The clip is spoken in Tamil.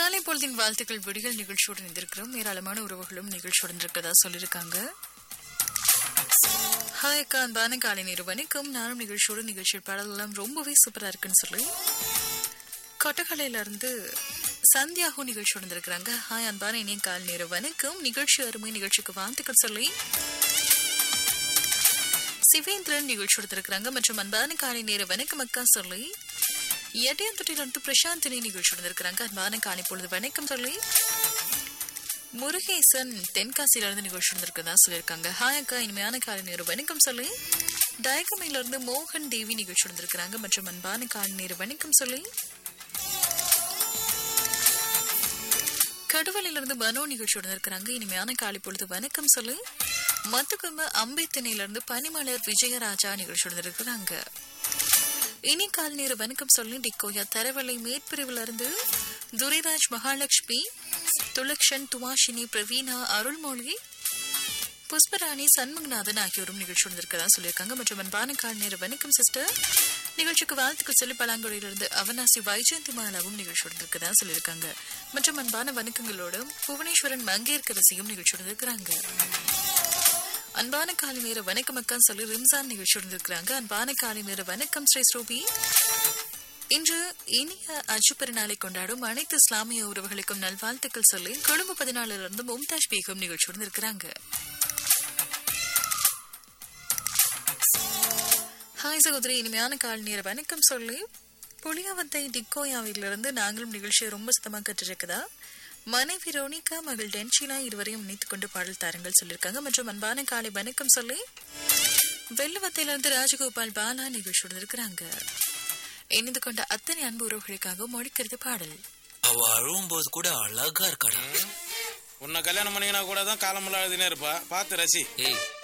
காலை பொழுதின் வாழ்த்துக்கள் விடிகள் நிகழ்ச்சியோடு இருந்திருக்கிறோம் ஏராளமான உறவுகளும் நிகழ்ச்சியோடு இருக்கிறதா சொல்லியிருக்காங்க ஹாய் அக்கா அன்பான காலை நேரு வணக்கம் நானும் நிகழ்ச்சியோட நிகழ்ச்சி பாடலாம் ரொம்பவே சூப்பரா இருக்குன்னு சொல்லி கொட்டக்கலையில இருந்து சந்தியாகும் நிகழ்ச்சியோடு இருந்திருக்கிறாங்க ஹாய் அன்பான இனிய காலை நேரு வணக்கம் நிகழ்ச்சி அருமை நிகழ்ச்சிக்கு வாழ்த்துக்கள் சொல்லி சிவேந்திரன் நிகழ்ச்சி எடுத்திருக்கிறாங்க மற்றும் அன்பான காலை நேர வணக்கம் அக்கா சொல்லி எட்டையந்தொட்டிலிருந்து பிரசாந்தினி நிகழ்ச்சி எடுத்திருக்கிறாங்க அன்பான காலை பொழுது வணக்கம் சொல்லி முருகேசன் தென்காசியில இருந்து நிகழ்ச்சி இருந்திருக்கதா சொல்லியிருக்காங்க ஹாய் அக்கா இனிமையான காலை நேர வணக்கம் சொல்லி டயகமையில இருந்து மோகன் தேவி நிகழ்ச்சி இருந்திருக்கிறாங்க மற்றும் அன்பான காலை நேர வணக்கம் சொல்லி கடுவலிலிருந்து மனோ நிகழ்ச்சியோட இருக்கிறாங்க இனிமையான காலை பொழுது வணக்கம் சொல்லு மத்துக்கும்ப அம்பேத்தினையில இருந்து பனிமலர் விஜயராஜா நிகழ்ச்சியோட இருக்கிறாங்க இனி கால் நேர வணக்கம் சொல்லி டிக்கோயா தரவலை மேற்பிரிவுல இருந்து துரைராஜ் மகாலட்சுமி துலக்ஷன் துவாஷினி பிரவீனா அருள்மொழி புஷ்பராணி சண்முகநாதன் ஆகியோரும் நிகழ்ச்சி வந்திருக்கதா சொல்லியிருக்காங்க மற்றும் அன்பான கால் நேர வணக்கம் சிஸ்டர் நிகழ்ச்சிக்கு வாழ்த்துக்கள் சொல்லி பலாங்குடியிலிருந்து அவனாசி வைஜெயந்தி மாலாவும் நிகழ்ச்சி வந்திருக்கதா சொல்லியிருக்காங்க மற்றும் அன்பான வணக்கங்களோடு புவனேஸ்வரன் மங்கேற்கரசியும் நிகழ்ச்சி வந்திருக்கிறாங்க அன்பான காலை நேர வணக்கம் அக்கா சொல்லி ரிம்சான் நிகழ்ச்சி வந்திருக்கிறாங்க அன்பான காலை நேர வணக்கம் ஸ்ரீ ஸ்ரூபி இன்று இனிய அஜு பெருநாளை கொண்டாடும் அனைத்து இஸ்லாமிய உறவுகளுக்கும் நல்வாழ்த்துக்கள் சொல்லி கொழும்பு பதினாலுல இருந்து மும்தாஜ் பேகம் நிகழ்ச்சியுடன் இருக்கிறாங்க ஹாய் சகோதரி இனிமையான கால் நேர வணக்கம் சொல்லி புளியாவத்தை டிக்கோயாவிலிருந்து நாங்களும் நிகழ்ச்சியை ரொம்ப சுத்தமாக கற்றிருக்குதா மனைவி ரோனிகா மகள் டென்ஷினா இருவரையும் இணைத்துக் கொண்டு பாடல் தாருங்கள் சொல்லியிருக்காங்க மற்றும் அன்பான காலை வணக்கம் சொல்லி வெள்ளுவத்தையிலிருந்து ராஜகோபால் பாலா நிகழ்ச்சியுடன் இருக்கிறாங்க இணைந்து கொண்ட அத்தனை அன்பு உறவுகளுக்காக மொழிக்கிறது பாடல் அவ அழுவும்போது கூட அழகா இருக்காடா உன்னை கல்யாணம் பண்ணிக்கினா கூட தான் காலமெல்லாம் எழுதினே இருப்பா பார்த்து ரசி ஏய்